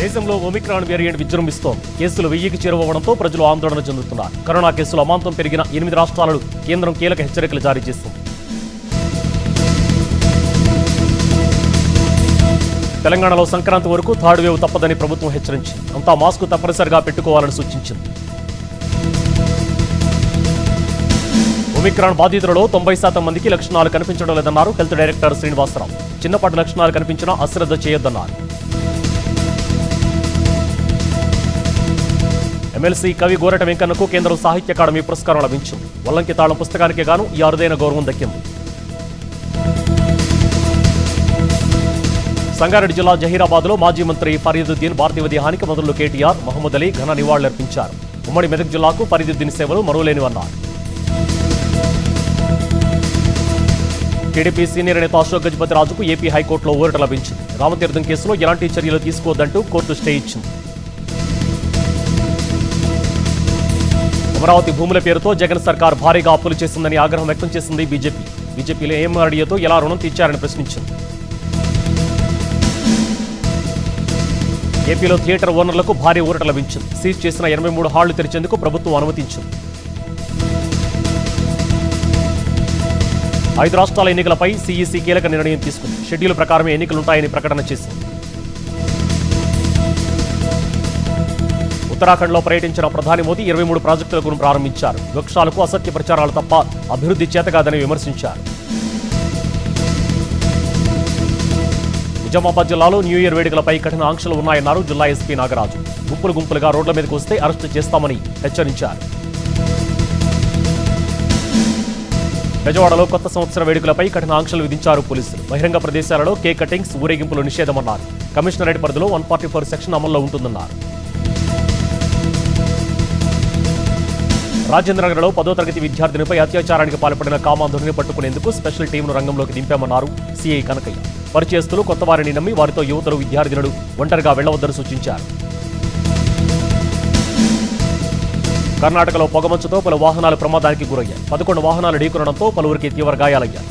దేశంలో Omicron variant విజృంభిస్తోంది కేసులు వెయ్యికి చేరువవడంతో ప్రజలు ఆందోళన చెందుతున్నారు కరోనా కేసులు అమాంతం పెరిగిన ఎనిమిది రాష్ట్రాలను కేంద్రం కీలక హెచ్చరికలు జారీ చేస్తుంది తెలంగాణలో సంక్రాంతి వరకు థర్డ్ వేవ్ తప్పదని ప్రభుత్వం హెచ్చరించింది అంతా మాస్క్ తప్పనిసరిగా పెట్టుకోవాలని సూచించింది ఒమిక్రాన్ బాధితులలో తొంభై శాతం మందికి లక్షణాలు కనిపించడం లేదన్నారు హెల్త్ డైరెక్టర్ శ్రీనివాసరావు చిన్నపాటి లక్షణాలు కనిపించినా అశ్రద్ధ చేయొద్దన్నారు ఎమ్మెల్సీ కవి గోరట వెంకన్నకు కేంద్రం సాహిత్య అకాడమీ పురస్కారం లభించింది వల్లంకి తాళం పుస్తకానికి గాను ఈ అరుదైన గౌరవం దక్కింది సంగారెడ్డి జిల్లా జహీరాబాద్లో మాజీ మంత్రి ఫరీదుద్దీన్ భారతీయ దేహానికి మొదలు కేటీఆర్ మహమ్మద్ అలీ ఘన నివాళులర్పించారు ఉమ్మడి మెదక్ జిల్లాకు ఫరీదుద్దీన్ సేవలు మరువలేనివన్నారు టీడీపీ సీనియర్ నేత అశోక్ గజపతి రాజుకు ఏపీ హైకోర్టులో ఊరట లభించింది రామతీర్థం కేసులో ఎలాంటి చర్యలు తీసుకోవద్దంటూ కోర్టు స్టే ఇచ్చింది అమరావతి భూముల పేరుతో జగన్ సర్కార్ భారీగా అప్పులు చేసిందని ఆగ్రహం వ్యక్తం చేసింది బీజేపీ బీజేపీలో ఏఎంఆర్డీఏతో ఎలా రుణం తీర్చారని ప్రశ్నించింది ఏపీలో థియేటర్ ఓనర్లకు భారీ ఊరట లభించింది సీజ్ చేసిన ఎనభై మూడు హాళ్లు తెరిచేందుకు ప్రభుత్వం అనుమతించింది ఐదు రాష్ట్రాల ఎన్నికలపై సీఈసీ కీలక నిర్ణయం తీసుకుంది షెడ్యూల్ ప్రకారమే ఎన్నికలుంటాయని ప్రకటన చేసింది ఉత్తరాఖండ్లో పర్యటించిన ప్రధాని మోదీ ఇరవై మూడు ప్రాజెక్టులను ప్రారంభించారు విపక్షాలకు అసత్య ప్రచారాలు తప్ప అభివృద్ధి చేతకాదని విమర్శించారు నిజామాబాద్ జిల్లాలో న్యూ ఇయర్ వేడుకలపై కఠిన ఆంక్షలు ఉన్నాయన్నారు జిల్లా ఎస్పీ నాగరాజు గుంపులు గుంపులుగా రోడ్ల మీదకు వస్తే అరెస్టు చేస్తామని హెచ్చరించారు బెజవాడలో కొత్త సంవత్సర వేడుకలపై కఠిన ఆంక్షలు విధించారు పోలీసులు బహిరంగ ప్రదేశాలలో కేక్ కటింగ్స్ ఊరేగింపులు నిషేధమన్నారు కమిషనరేట్ పరిధిలో వన్ ఫార్టీ ఫోర్ సెక్షన్ అమల్లో ఉంటుందన్నారు రాజేంద్రనగర్లో పదో తరగతి విద్యార్థినిపై అత్యాచారానికి పాల్పడిన కామాంధుడిని పట్టుకునేందుకు స్పెషల్ టీంను రంగంలోకి దింపామన్నారు సీఐ కనకయ్య పరిచయస్తులు కొత్త వారిని నమ్మి వారితో యువతలు విద్యార్థినులు ఒంటరిగా వెళ్లవద్దని సూచించారు కర్ణాటకలో పొగమంచుతో పలు వాహనాలు ప్రమాదానికి గురయ్యాయి పదకొండు వాహనాలు ఢీకొనడంతో పలువురికి తీవ్ర గాయాలయ్యాయి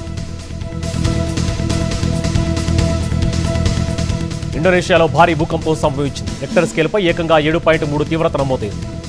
ఇండోనేషియాలో భారీ భూకంపం సంభవించింది రెక్టర్ స్కేల్పై ఏకంగా ఏడు పాయింట్ మూడు తీవ్రత నమోదైంది